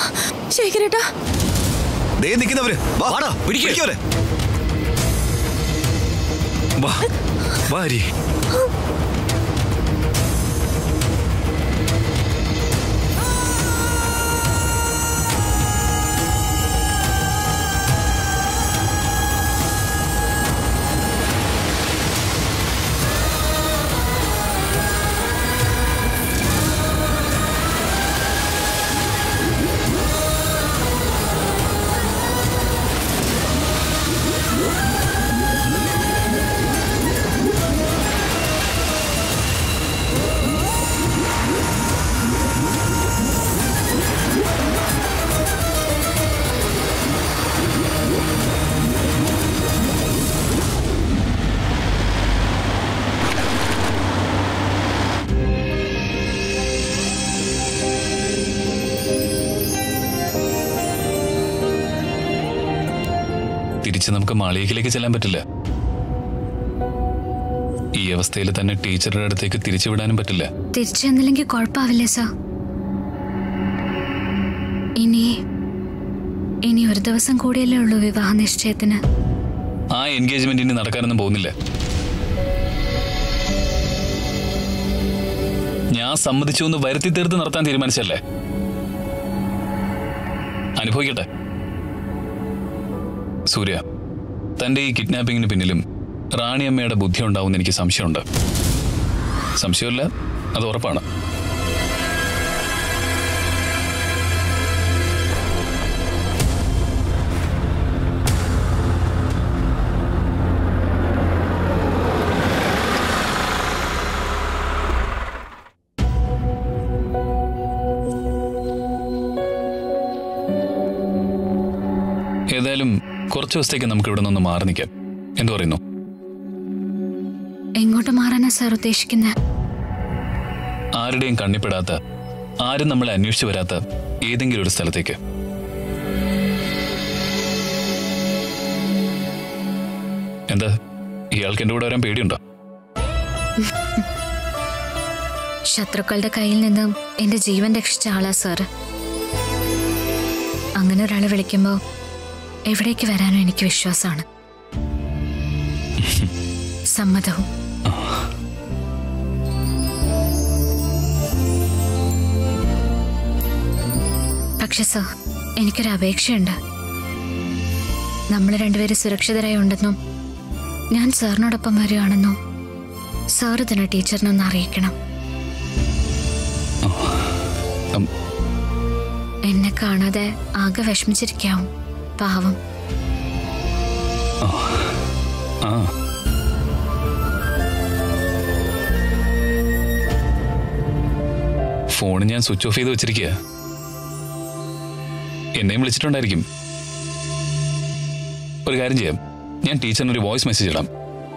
ശേഖരേട്ടാ ദേ നിൽക്കുന്നവര് വാ വാടാ, പിടിക്ക്. പിടിക്കവരെ വാ വാ ഹരി തിരിച്ച് നമുക്ക് മാളികയിലേക്ക് ചെല്ലാൻ പറ്റില്ല ഈ അവസ്ഥയിൽ തന്നെ ടീച്ചറുടെ അടുത്തേക്ക് തിരിച്ചു വിടാനും പറ്റില്ല തിരിച്ചു ചെന്നില്ലെങ്കിൽ കുഴപ്പമാവില്ലേ സാർ ഇനി ഇനി ഒരു ദിവസം കൂടിയല്ലേ ഉള്ളൂ വിവാഹ നിശ്ചയത്തിന് ആ എൻഗേജ്മെന്റ് ഇനി നടക്കാനൊന്നും പോകുന്നില്ല ഞാൻ സമ്മതിച്ചു എന്ന് വരുത്തി തീർത്ത് നടത്താൻ തീരുമാനിച്ചല്ലേ അനുഭവിക്കട്ടെ സൂര്യ തന്റെ ഈ കിഡ്നാപ്പിങ്ങിന് പിന്നിലും റാണിയമ്മയുടെ ബുദ്ധി ഉണ്ടാവുമെന്ന് എനിക്ക് സംശയമുണ്ട് സംശയമില്ല അത് ഉറപ്പാണ് ഏതായാലും കുറച്ച് ദിവസത്തേക്ക് നമുക്ക് ഇവിടെ നിന്ന് മാറി നിൽക്കാം എന്തു പറയുന്നു എങ്ങോട്ട് മാറാനാ സാർ ഉദ്ദേശിക്കുന്നത് ആരുടെയും കണ്ണിപ്പെടാത്ത ആരും നമ്മളെ അന്വേഷിച്ചു വരാത്ത ഏതെങ്കിലും ഒരു സ്ഥലത്തേക്ക് എന്താ ഇയാൾക്ക് എൻ്റെ കൂടെ വരാൻ പേടിയുണ്ടോ ശത്രുക്കളുടെ കയ്യിൽ നിന്നും എന്റെ ജീവൻ രക്ഷിച്ച ആളാ സാർ അങ്ങനെ ഒരാളെ വിളിക്കുമ്പോൾ എവിടേക്ക് വരാനും എനിക്ക് വിശ്വാസമാണ് സമ്മതവും പക്ഷെ സർ എനിക്കൊരു അപേക്ഷയുണ്ട് നമ്മൾ രണ്ടുപേരും സുരക്ഷിതരായി ഉണ്ടെന്നും ഞാൻ സാറിനോടൊപ്പം വരികയാണെന്നും സാർ ഇതിനെ ടീച്ചറിനൊന്ന് അറിയിക്കണം ഉം, എന്നെ കാണാതെ ആകെ വിഷമിച്ചിരിക്കാവും പാവം ആ ഫോൺ ഞാൻ സ്വിച്ച് ഓഫ് ചെയ്ത് വെച്ചിരിക്കുക എന്നെയും വിളിച്ചിട്ടുണ്ടായിരിക്കും ഒരു കാര്യം ചെയ്യാം ഞാൻ ടീച്ചറിന് ഒരു വോയിസ് മെസ്സേജ് ഇടാം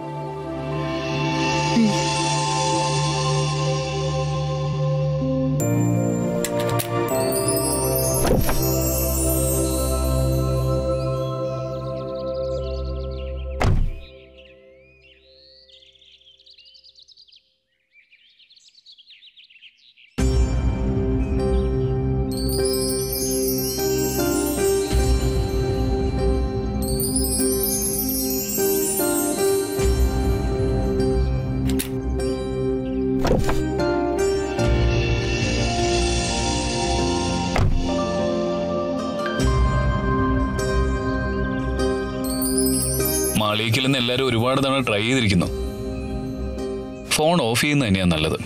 മാളികയിൽ നിന്ന് എല്ലാവരും ഒരുപാട് തവണ ട്രൈ ചെയ്തിരിക്കുന്നു ഫോൺ ഓഫ് ചെയ്യുന്നത് തന്നെയാണ് നല്ലത്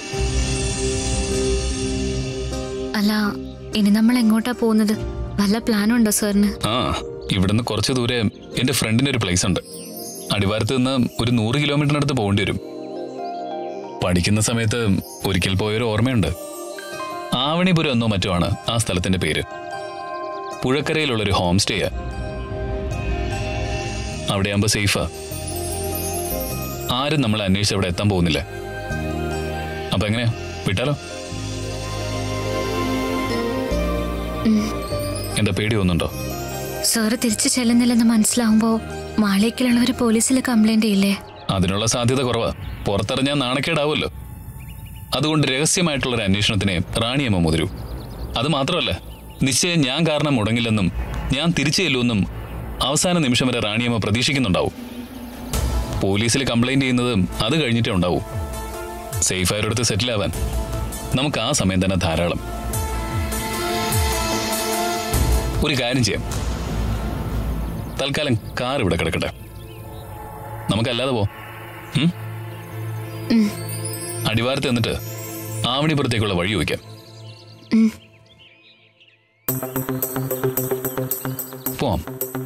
അല്ല ഇനി നമ്മൾ എങ്ങോട്ടാ പോകുന്നത് വല്ല പ്ലാനും ഉണ്ടോ സാറിന് ആ ഇവിടുന്ന് കുറച്ച് ദൂരെ എൻ്റെ ഫ്രണ്ടിൻ്റെ ഒരു പ്ലേസ് ഉണ്ട് അടിവാരത്ത് നിന്ന് ഒരു നൂറ് കിലോമീറ്ററിനടുത്ത് പോകേണ്ടി വരും പഠിക്കുന്ന സമയത്ത് ഒരിക്കൽ പോയൊരു ഓർമ്മയുണ്ട് ആവണിപുരം എന്നോ മറ്റോ ആണ് ആ സ്ഥലത്തിന്റെ പേര് പുഴക്കരയിലുള്ളൊരു ഹോം സ്റ്റേയാ അവിടെ ആകുമ്പോൾ സേഫാ ആരും നമ്മളെ അന്വേഷിച്ച് അവിടെ എത്താൻ പോകുന്നില്ല അപ്പൊ എങ്ങനെയാ വിട്ടാലോ എന്താ പേടി തോന്നുന്നുണ്ടോ സാറ് തിരിച്ചു ചെല്ലുന്നില്ലെന്ന് മനസ്സിലാവുമ്പോ മാളികയിലുള്ളവർ പോലീസിൽ കംപ്ലൈന്റ് ചെയ്യില്ലേ അതിനുള്ള സാധ്യത കുറവാ പുറത്തിറങ്ങാൻ നാണക്കേടാവുമല്ലോ അതുകൊണ്ട് രഹസ്യമായിട്ടുള്ളൊരു അന്വേഷണത്തിനെ റാണിയമ്മ മുതിരൂ അത് മാത്രമല്ല നിശ്ചയം ഞാൻ കാരണം മുടങ്ങില്ലെന്നും ഞാൻ തിരിച്ചു ചെല്ലുമെന്നും അവസാന നിമിഷം വരെ റാണിയമ്മ പ്രതീക്ഷിക്കുന്നുണ്ടാവും പോലീസിൽ കംപ്ലൈന്റ് ചെയ്യുന്നത് അത് കഴിഞ്ഞിട്ടേ ഉണ്ടാവൂ സേഫായൊരിടത്ത് സെറ്റിൽ ആവാൻ നമുക്ക് ആ സമയം തന്നെ ധാരാളം ഒരു കാര്യം ചെയ്യാം തൽക്കാലം കാർ ഇവിടെ കിടക്കട്ടെ നമുക്കല്ലാതെ പോ ഉം? അടിവാരത്ത് എന്നിട്ട് ആവണിപ്പുറത്തേക്കുള്ള വഴി വയ്ക്കാം പോവാം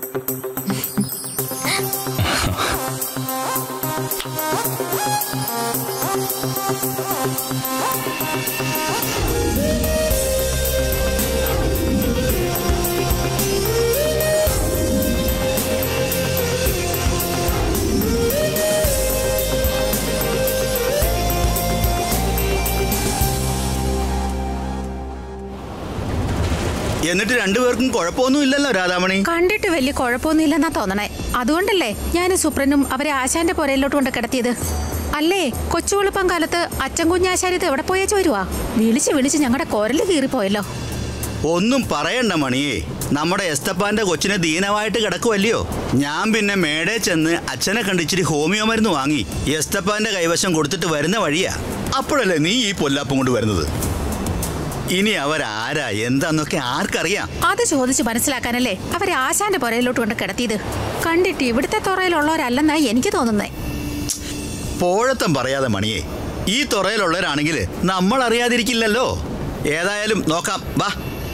എന്നിട്ട് രണ്ടുപേർക്കും കുഴപ്പമൊന്നും ഇല്ലല്ലോ രാധാമണി കണ്ടിട്ട് വലിയ കുഴപ്പമൊന്നുമില്ലെന്നാ തോന്നണേ അതുകൊണ്ടല്ലേ ഞാൻ സുപ്രനും അവരെ ആശാന്റെ പുരയിലോട്ട് കൊണ്ട് കിടത്തിയത് അല്ലേ കൊച്ചുവെളുപ്പം കാലത്ത് അച്ഛൻ കുഞ്ഞാശാരിത്ത് എവിടെ പോയാ ചോരുവാ വിളിച്ച് വിളിച്ച് ഞങ്ങളുടെ കൊരല് കീറിപ്പോയല്ലോ ഒന്നും പറയണ്ട മണിയേ നമ്മുടെ എസ്തപ്പാന്റെ കൊച്ചിനെ ദീനമായിട്ട് കിടക്കുമല്ലയോ ഞാൻ പിന്നെ മേടെ ചെന്ന് അച്ഛനെ കണ്ടിച്ചിരി ഹോമിയോ മരുന്ന് വാങ്ങി എസ്തപ്പാന്റെ കൈവശം കൊടുത്തിട്ട് വരുന്ന വഴിയാ അപ്പോഴല്ലേ നീ ഈ പൊല്ലാപ്പം കൊണ്ട് വരുന്നത് ഇനി അവരാരാ എന്താന്നൊക്കെ ആർക്കറിയാം അത് ചോദിച്ച് മനസ്സിലാക്കാനല്ലേ അവരെ ആശാന്റെ പുരയിലോട്ട് കൊണ്ട് കിടത്തിയത് കണ്ടിട്ട് ഇവിടുത്തെ തുറയിലുള്ളവരല്ലെന്നായി എനിക്ക് തോന്നുന്നേ പോഴത്തം പറയാതെ മണിയേ ഈ തുറയിലുള്ളവരാണെങ്കിൽ നമ്മൾ അറിയാതിരിക്കില്ലല്ലോ ഏതായാലും നോക്കാം വാ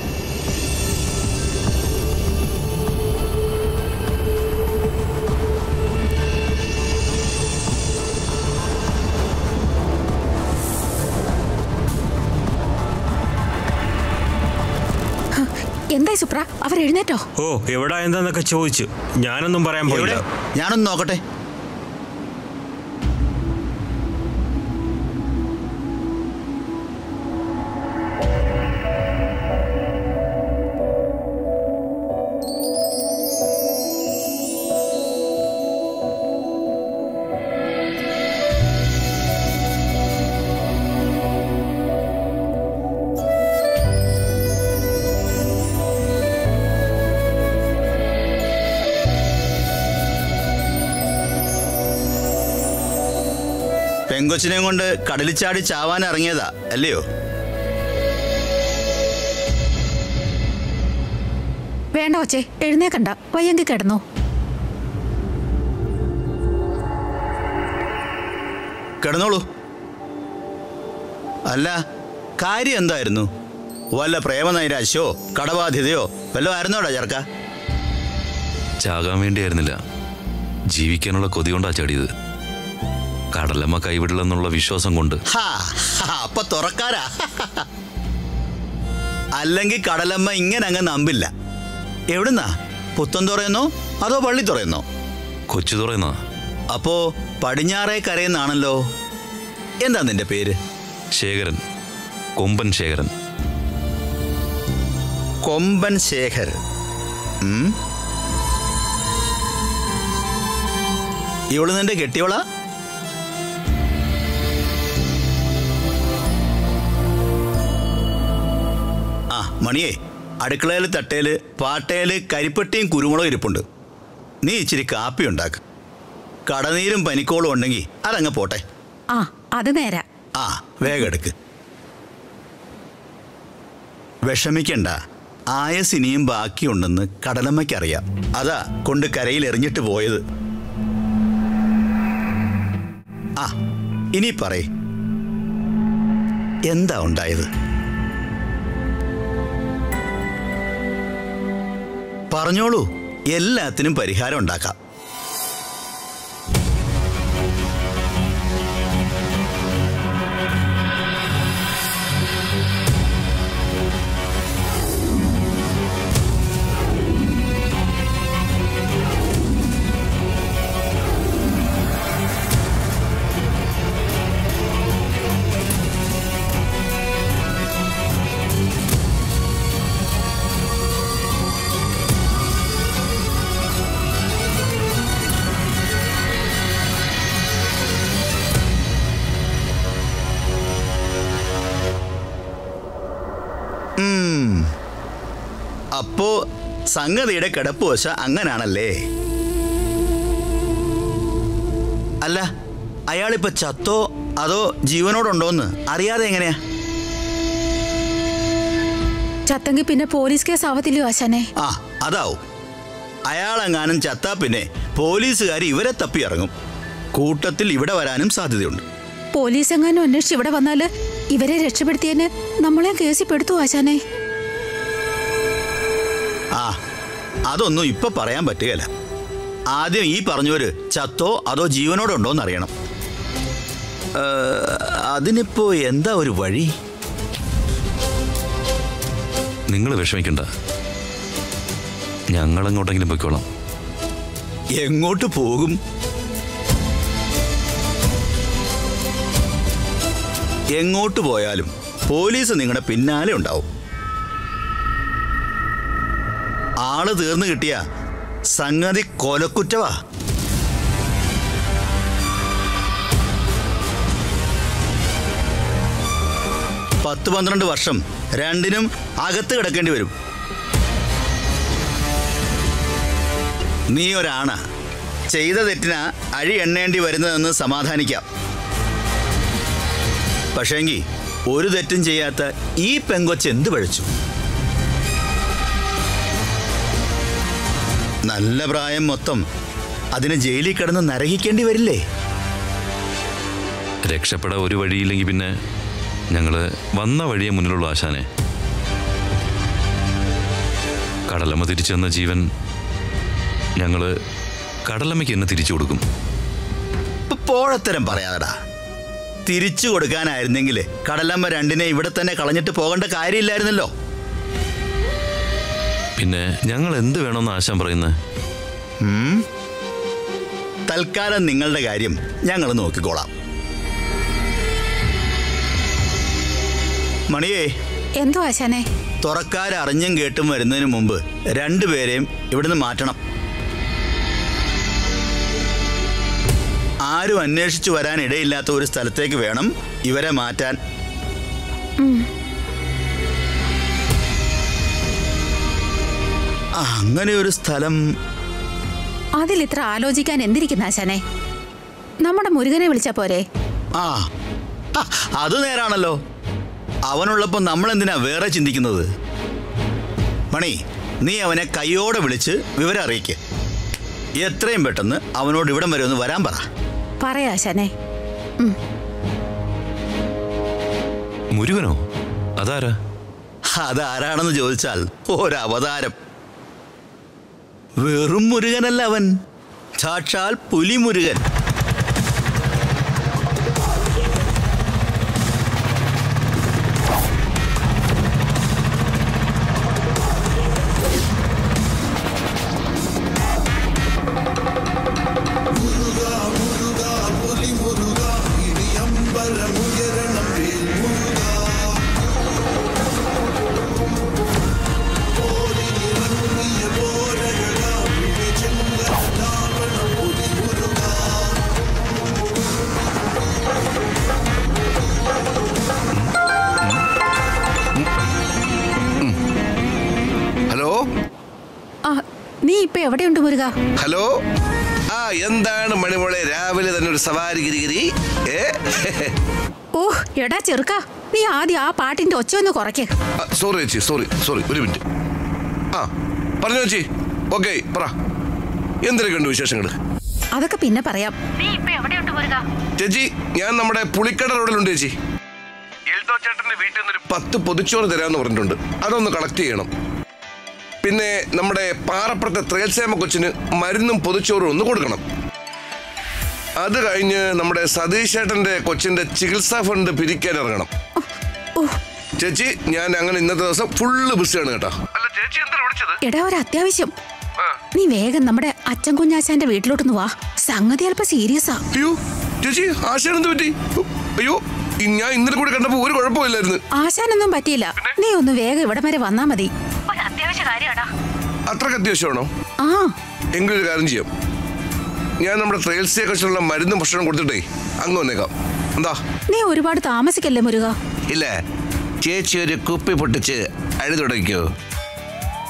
എന്തായി സുപ്ര അവരെഴുന്നേറ്റോ ഓ എവിടാ എന്താന്നൊക്കെ ചോദിച്ചു ഞാനൊന്നും പറയാൻ എവിടെ പോയില്ല ഞാനൊന്ന് നോക്കട്ടെ പെങ്കൊച്ചിനെയും കൊണ്ട് കടലിൽ ചാടി ചാവാൻ ഇറങ്ങിയതാ അല്ലയോ വേണ്ട കൊച്ചേ എഴുന്നേക്കണ്ട വയ്യെങ്കിൽ കിടന്നോ കിടന്നോളൂ അല്ല കാര്യം എന്തായിരുന്നു വല്ല പ്രേമനൈരാശ്യോ കടബാധ്യതയോ വല്ലതും ആയിരുന്നോടാ ചെറുക്ക ചാകാൻ വേണ്ടിയായിരുന്നില്ല ജീവിക്കാനുള്ള കൊതി കൊണ്ടാ ചാടിയത് കടലമ്മ കൈവിടില്ലെന്നുള്ള വിശ്വാസം കൊണ്ട് ഹാ ഹാ, അപ്പൊ തുറക്കാരാ അല്ലെങ്കിൽ കടലമ്മ ഇങ്ങനെ അങ്ങ് നമ്പില്ല എവിടുന്നാ പുത്തൻ തുറയെന്നോ അതോ പള്ളി തുറയെന്നോ കൊച്ചു തുറയുന്ന അപ്പോ പടിഞ്ഞാറേ കരയെന്നാണല്ലോ എന്താ നിന്റെ പേര് ശേഖരൻ കൊമ്പൻ ശേഖരൻ കൊമ്പൻ ശേഖർ ഉം? ഇവള് നിന്റെ കെട്ടിയോളാ ആ മണിയേ അടുക്കളയിൽ തട്ടേല് പാട്ടേല് കരിപ്പെട്ടിയും കുരുമുളകും ഇരിപ്പുണ്ട് നീ ഇച്ചിരി കാപ്പി ഉണ്ടാക്ക് കടനീരും പനിക്കോളും ഉണ്ടെങ്കിൽ അതങ്ങ് പോട്ടെ ആ അത് നേരാ ആ വേഗം എടുക്ക് വിഷമിക്കണ്ട ആയസ് ഇനിയും ബാക്കിയുണ്ടെന്ന് കടലമ്മയ്ക്കറിയാം അതാ കൊണ്ട് കരയിൽ എറിഞ്ഞിട്ട് പോയത് ആ ഇനി പറയ് എന്താ ഉണ്ടായത് പറഞ്ഞോളൂ എല്ലാത്തിനും പരിഹാരം ഉണ്ടാക്കാം അപ്പോ സംഗതിയുടെ കിടപ്പ് വശ അങ്ങനാണല്ലേ അല്ല അയാളിപ്പോ ചത്തോ അതോ ജീവനോടുണ്ടോന്ന് അറിയാതെ എങ്ങനെയാ ചത്തെങ്കിൽ പിന്നെ പോലീസ് കേസ് ആവത്തില്ലയോ ആശാനെ ആ അതാവും അയാളെങ്ങാനും ചത്താ പിന്നെ പോലീസുകാർ ഇവരെ തപ്പി ഇറങ്ങും കൂട്ടത്തിൽ ഇവിടെ വരാനും സാധ്യതയുണ്ട് പോലീസ് എങ്ങാനും അന്വേഷിച്ച് ഇവിടെ വന്നാല് ഇവരെ രക്ഷപ്പെടുത്തിയതിന് നമ്മളെ കേസിൽ പെടുത്തു ആശാനെ ആ അതൊന്നും ഇപ്പൊ പറയാൻ പറ്റുകയില്ല ആദ്യം ഈ പറഞ്ഞവര് ചത്തോ അതോ ജീവനോടുണ്ടോ എന്നറിയണം ഏ, അതിനിപ്പോ എന്താ ഒരു വഴി നിങ്ങൾ വിഷമിക്കണ്ട ഞങ്ങൾ എങ്ങോട്ടെങ്കിലും പൊയ്ക്കോളാം എങ്ങോട്ട് പോകും എങ്ങോട്ട് പോയാലും പോലീസ് നിങ്ങളുടെ പിന്നാലെ ഉണ്ടാവും ആള് തീർന്നു കിട്ടിയ സംഗതി കൊലക്കുറ്റവാ പത്ത് പന്ത്രണ്ട് വർഷം രണ്ടിനും അകത്ത് കിടക്കേണ്ടി വരും നീ ഒരാണ ചെയ്ത തെറ്റിന അഴി എണ്ണേണ്ടി വരുന്നതെന്ന് സമാധാനിക്കാം പക്ഷേങ്കി ഒരു തെറ്റും ചെയ്യാത്ത ഈ പെങ്കൊച്ച് എന്ത് പഴിച്ചു നല്ല പ്രായം മൊത്തം അതിന് ജയിലിൽ കിടന്ന് നരകിക്കേണ്ടി വരില്ലേ രക്ഷപ്പെടാൻ ഒരു വഴിയില്ലെങ്കിൽ പിന്നെ ഞങ്ങൾ വന്ന വഴിയെ മുന്നിലുള്ള ആശാനെ കടലമ്മ തിരിച്ചു തന്ന ജീവൻ ഞങ്ങൾ കടലമ്മയ്ക്ക് എന്നെ തിരിച്ചു കൊടുക്കും ഇപ്പൊ പോഴത്തരം പറയാതടാ തിരിച്ചു കൊടുക്കാനായിരുന്നെങ്കിൽ കടലമ്മ രണ്ടിനെ ഇവിടെ തന്നെ കളഞ്ഞിട്ട് പോകേണ്ട കാര്യമില്ലായിരുന്നല്ലോ പിന്നെ ഞങ്ങൾ എന്ത് വേണമെന്ന് ആശാൻ പറയുന്നത് ഉം? തൽക്കാലം നിങ്ങളുടെ കാര്യം ഞങ്ങൾ നോക്കിക്കോളാം മണിയേ എന്തോ ആശാനെ തുറക്കാർ അറിഞ്ഞും കേട്ടും വരുന്നതിന് മുമ്പ് രണ്ടുപേരെയും ഇവിടുന്ന് മാറ്റണം ആരും അന്വേഷിച്ചു വരാൻ ഇടയില്ലാത്ത ഒരു സ്ഥലത്തേക്ക് വേണം ഇവരെ മാറ്റാൻ ആ, അങ്ങനെ ഒരു സ്ഥലം അതിൽ ഇത്ര ആലോചിക്കാൻ എന്തിരിക്കുന്ന ആശാനെ നമ്മുടെ മുരുകനെ വിളിച്ചാ പോരെ ആ ആ, അത് നേരാണല്ലോ അവനുള്ളപ്പോൾ നമ്മൾ എന്തിനാ വേറെ ചിന്തിക്കുന്നത് മണി നീ അവനെ കൈയോടെ വിളിച്ച് വിവരം അറിയിക്ക് എത്രയും പെട്ടെന്ന് അവനോട് ഇവിടം വരെ ഒന്ന് വരാൻ പറ പറയാ ആശാനെ മുരുകനോ അതാരാ അതാരാണെന്ന് ചോദിച്ചാൽ ഒരവതാരം വെറും മുരുകനല്ല അവൻ സാക്ഷാൽ പുലിമുരുകൻ ഹലോ ആ നീ ഇപ്പൊ എവിടെയുണ്ട് മുരുക ഹലോ ആ എന്താണ് മണിമോളെ രാവിലെ തന്നെ ഒരു സവാരി ഗിരിഗിരി ഏ ഓ എടാ ചെറുക്ക നീ ആദ്യം ആ പാട്ടിന്റെ ഒച്ച ഒന്ന് കുറയ്ക്ക് സോറി ചേച്ചി സോറി സോറി ഒരു മിനിറ്റ് ആ പറഞ്ഞു ചേച്ചി ഓക്കെ പറ എന്തിനൊക്കെയുണ്ട് വിശേഷങ്ങൾ അതൊക്കെ പിന്നെ പറയാം നീ ഇപ്പൊ എവിടെയുണ്ട് മുരുക ചേച്ചി ഞാൻ നമ്മുടെ പുളിക്കട റോഡിലുണ്ട് ചേച്ചി എൽദോ ചേട്ടന്റെ വീട്ടിൽ നിന്ന് ഒരു പത്ത് പൊതിച്ചോറ് തരാമെന്ന് പറഞ്ഞിട്ടുണ്ട് അതൊന്ന് കളക്ട് ചെയ്യണം പിന്നെ നമ്മുടെ പാറപ്പുറത്തെ ത്രേൽസേമ കൊച്ചിന് മരുന്നും പൊതിച്ചോറും ഒന്ന് കൊടുക്കണം അത് കഴിഞ്ഞ് നമ്മുടെ സതീഷ് ചേട്ടന്റെ കൊച്ചിന്റെ ചികിത്സാ ഫണ്ട് പിരിക്കാൻ ഇറങ്ങണം ഓ ചേച്ചി ഞാൻ അങ്ങനെ ഇന്നത്തെ ദിവസം ഫുള്ള് ബിസിയാണ് കേട്ടോ അല്ല ചേച്ചി എന്താ വിളിച്ചത് എടാ ഒരു അത്യാവശ്യം നീ വേഗം നമ്മുടെ അച്ഛൻ കുഞ്ഞാച്ചാന്റെ വീട്ടിലോട്ടൊന്ന് വാ സംഗതി അല്പം സീരിയസാ അയ്യോ ചേച്ചി ആശാൻ എന്ത് പറ്റി അയ്യോ ഈ ഞാൻ ഇന്നലെ കൂടി കണ്ടപ്പോ ഒരു കുഴപ്പമില്ലായിരുന്നു ആശാനൊന്നും പറ്റിയില്ല നീ ഒന്ന് വേഗം ഇവിടെ വരെ വന്നാ മതി ഒരു അത്യാവശ്യ കാര്യമാടാ അത്രക്ക് അത്യാവശ്യമാണോ ആ എങ്കിലും ഒരു കാര്യം ചെയ്യാം ഞാൻ നമ്മുടെ ട്രയൽസിനെ കുറിച്ചുള്ള മരുന്നും ഭക്ഷണം കൊടുത്തിട്ടേ അങ്ങ് വന്നേക്കാം എന്താ നീ ഒരുപാട് താമസിക്കല്ലേ മുരുക ഇല്ല ചേച്ചി ഒരു കുപ്പി പൊട്ടിച്ച് അഴി തുടങ്ങിക്കോ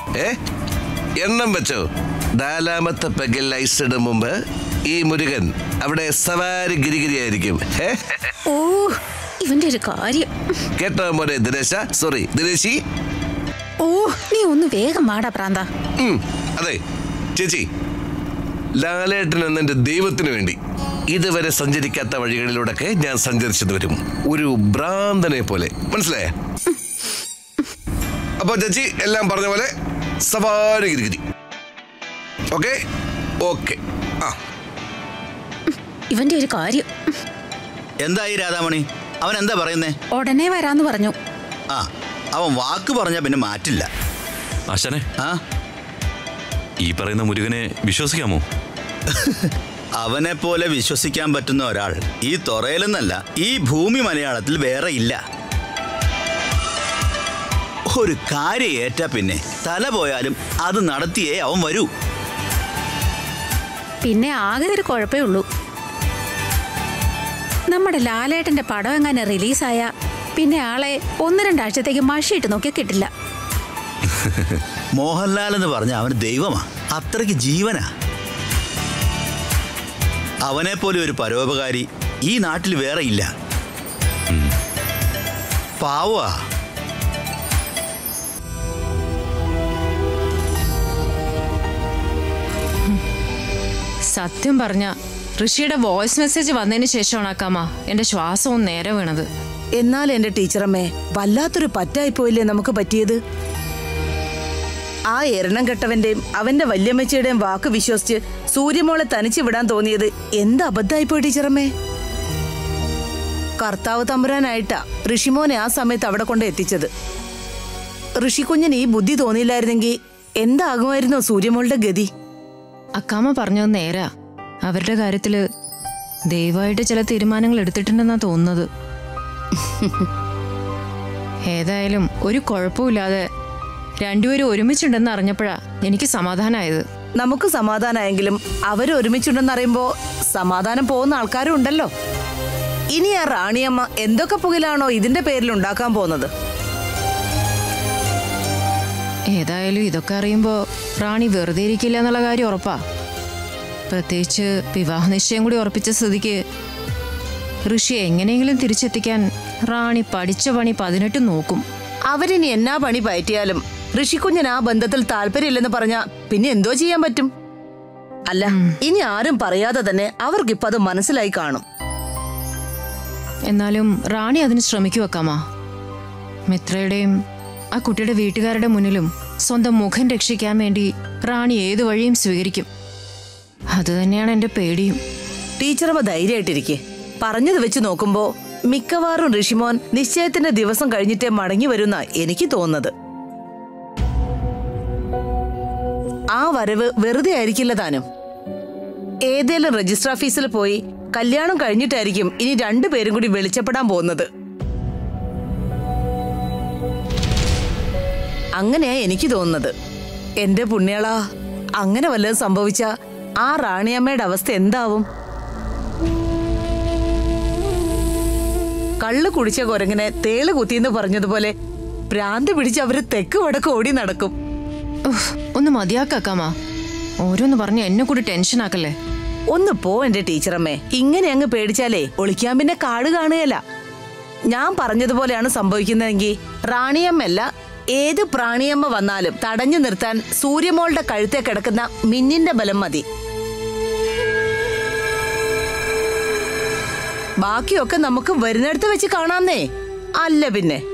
ഏ എണ്ണം വെച്ചോ നാലാമത്തെ പെഗിൽ ഐസിടും മുമ്പ് ഈ മുരുകൻ അവിടെ സവാരി ഗിരിഗിരിയായിരിക്കും ഏ? ഓ ഇവന്റെ ഒരു കാര്യം കേട്ടോ മോനെ ദിനേശ സോറി ദിനേശി ഓ നീ ഒന്ന് വേഗം വാടാ പ്രാന്ത ഉം, അതെ ചേച്ചി ലാലേട്ടൻ എന്ന എന്റെ ദൈവത്തിന് വേണ്ടി ഇതുവരെ സഞ്ചരിക്കാത്ത വഴികളിലൂടെയൊക്കെ ഞാൻ സഞ്ചരിച്ചത് വരും ഒരു ഭ്രാന്തനെ പോലെ മനസ്സിലായ അപ്പൊ ചേച്ചി എല്ലാം പറഞ്ഞ പോലെ സവാരി ഗിരിഗിരി ഓക്കെ ഓക്കെ ആ ഇവന്റെ ഒരു കാര്യം എന്തായി രാധാമണി അവൻ എന്താ പറയുന്നേ ഉടനെ വരാന്ന് പറഞ്ഞു ആ അവൻ വാക്ക് പറഞ്ഞാൽ പിന്നെ മാറ്റില്ല ആശാനെ ആ ഈ പറയുന്ന മുരുകനെ വിശ്വസിക്കാമോ അവനെ പോലെ വിശ്വസിക്കാൻ പറ്റുന്ന ഒരാൾ ഈ തൊറയിലെന്നല്ല ഈ ഭൂമി മലയാളത്തിൽ വേറെ ഇല്ല ഒരു കാര്യം ഏറ്റാ പിന്നെ തല പോയാലും അത് നടത്തിയേ അവൻ വരൂ പിന്നെ ആകെ ഒരു കുഴപ്പമേ ഉള്ളൂ നമ്മുടെ ലാലേട്ടന്റെ പടം എങ്ങനെ റിലീസായ പിന്നെ ആളെ ഒന്ന് രണ്ടാഴ്ചത്തേക്ക് മഷിയിട്ട് നോക്കിയാൽ കിട്ടില്ല മോഹൻലാൽ എന്ന് പറഞ്ഞ അവന് ദൈവമാ അത്രയ്ക്ക് ജീവനാ അവനെ പോലെ ഒരു പരോപകാരി ഈ നാട്ടിൽ വേറെ ഇല്ല പാവാ സത്യം പറഞ്ഞ ഋഷിയുടെ വോയിസ് മെസ്സേജ് വന്നതിന് ശേഷമാണ് അക്കാമ എന്റെ ശ്വാസവും നേരെ വീണത് എന്നാൽ എന്റെ ടീച്ചറമ്മേ വല്ലാത്തൊരു പറ്റായിപ്പോയില്ലേ നമുക്ക് പറ്റിയത് ആ എരണം കെട്ടവന്റെയും അവന്റെ വല്യമ്മച്ചിയുടെയും വാക്ക് വിശ്വസിച്ച് സൂര്യമോളെ തനിച്ച് വിടാൻ തോന്നിയത് എന്ത് അബദ്ധമായിപ്പോയി ടീച്ചറമ്മേ കർത്താവ് തമ്പുരാനായിട്ടാ ഋഷിമോനെ ആ സമയത്ത് അവിടെ കൊണ്ട് എത്തിച്ചത് ഋഷിക്കുഞ്ഞിന് ഈ ബുദ്ധി തോന്നിയില്ലായിരുന്നെങ്കിൽ എന്താകുമായിരുന്നോ സൂര്യമോളുടെ ഗതി അക്കാമ പറഞ്ഞത് നേരാ അവരുടെ കാര്യത്തില് ദയവായിട്ട് ചില തീരുമാനങ്ങൾ എടുത്തിട്ടുണ്ടെന്നാ തോന്നുന്നത് ഏതായാലും ഒരു കുഴപ്പമില്ലാതെ രണ്ടുപേരും ഒരുമിച്ചുണ്ടെന്ന് അറിഞ്ഞപ്പോഴാ എനിക്ക് സമാധാനമായത് നമുക്ക് സമാധാനമായെങ്കിലും അവര് ഒരുമിച്ചുണ്ടെന്നറിയുമ്പോ സമാധാനം പോകുന്ന ആൾക്കാരും ഉണ്ടല്ലോ ഇനി ആ റാണിയമ്മ എന്തൊക്കെ പുകയിലാണോ ഇതിന്റെ പേരിൽ ഉണ്ടാക്കാൻ പോകുന്നത് ഏതായാലും ഇതൊക്കെ അറിയുമ്പോൾ റാണി വെറുതെ ഇരിക്കില്ല എന്നുള്ള കാര്യം ഉറപ്പാ പ്രത്യേകിച്ച് വിവാഹ നിശ്ചയം കൂടി ഉറപ്പിച്ച സ്ഥിതിക്ക് ഋഷി എങ്ങനെയെങ്കിലും തിരിച്ചെത്തിക്കാൻ റാണി പഠിച്ച പണി പതിനെട്ട് നോക്കും അവരിനി എന്നാ പണി പയറ്റിയാലും ഋഷിക്കുഞ്ഞിന് ആ ബന്ധത്തിൽ താല്പര്യമില്ലെന്ന് പറഞ്ഞ പിന്നെ എന്തോ ചെയ്യാൻ പറ്റും അല്ല ഇനി ആരും പറയാതെ തന്നെ അവർക്കിപ്പോ അത് മനസ്സിലായി കാണും എന്നാലും റാണി അതിന് ശ്രമിക്കു വെക്കാമാ മിത്രയുടെയും ആ കുട്ടിയുടെ വീട്ടുകാരുടെ മുന്നിലും സ്വന്തം മുഖം രക്ഷിക്കാൻ വേണ്ടി റാണി ഏതു വഴിയും സ്വീകരിക്കും അത് തന്നെയാണ് എൻ്റെ പേടിയും ടീച്ചറമ്മ ധൈര്യമായിട്ടിരിക്കെ പറഞ്ഞത് വെച്ച് നോക്കുമ്പോ മിക്കവാറും ഋഷിമോൻ നിശ്ചയത്തിന്റെ ദിവസം കഴിഞ്ഞിട്ടേ മടങ്ങി വരുന്ന എനിക്ക് തോന്നുന്നത് ആ വരവ് വെറുതെ ആയിരിക്കില്ല താനും ഏതേലും രജിസ്റ്റർ ഓഫീസിൽ പോയി കല്യാണം കഴിഞ്ഞിട്ടായിരിക്കും ഇനി രണ്ടുപേരും കൂടി വെളിച്ചപ്പെടാൻ പോകുന്നത് അങ്ങനെയാ എനിക്ക് തോന്നുന്നത് എന്റെ പുണ്യാള അങ്ങനെ വല്ലതും സംഭവിച്ച ആ റാണിയമ്മയുടെ അവസ്ഥ എന്താവും കള്ള് കുടിച്ച കുരങ്ങനെ തേള് കുത്തിയെന്ന് പറഞ്ഞതുപോലെ ഭ്രാന്ത് പിടിച്ച് അവര് തെക്ക് വടക്ക് ഓടി നടക്കും ഉഫ്, ഒന്ന് മതിയാക്കാക്കാമാ ഓരോന്ന് പറഞ്ഞ് എന്നെ കൂടി ടെൻഷനാക്കല്ലേ ഒന്ന് പോ എന്റെ ടീച്ചറമ്മേ ഇങ്ങനെ അങ്ങ് പേടിച്ചാലേ ഒളിക്കാൻ പിന്നെ കാട് കാണുകയല്ല ഞാൻ പറഞ്ഞതുപോലെയാണ് സംഭവിക്കുന്നതെങ്കിൽ റാണിയമ്മല്ല ഏത് പ്രാണിയമ്മ വന്നാലും തടഞ്ഞു നിർത്താൻ സൂര്യമോളുടെ കഴുത്തെ കിടക്കുന്ന മിന്നിന്റെ ബലം മതി ബാക്കിയൊക്കെ നമുക്ക് വരുന്നിടത്ത് വെച്ച് കാണാന്നേ അല്ല പിന്നെ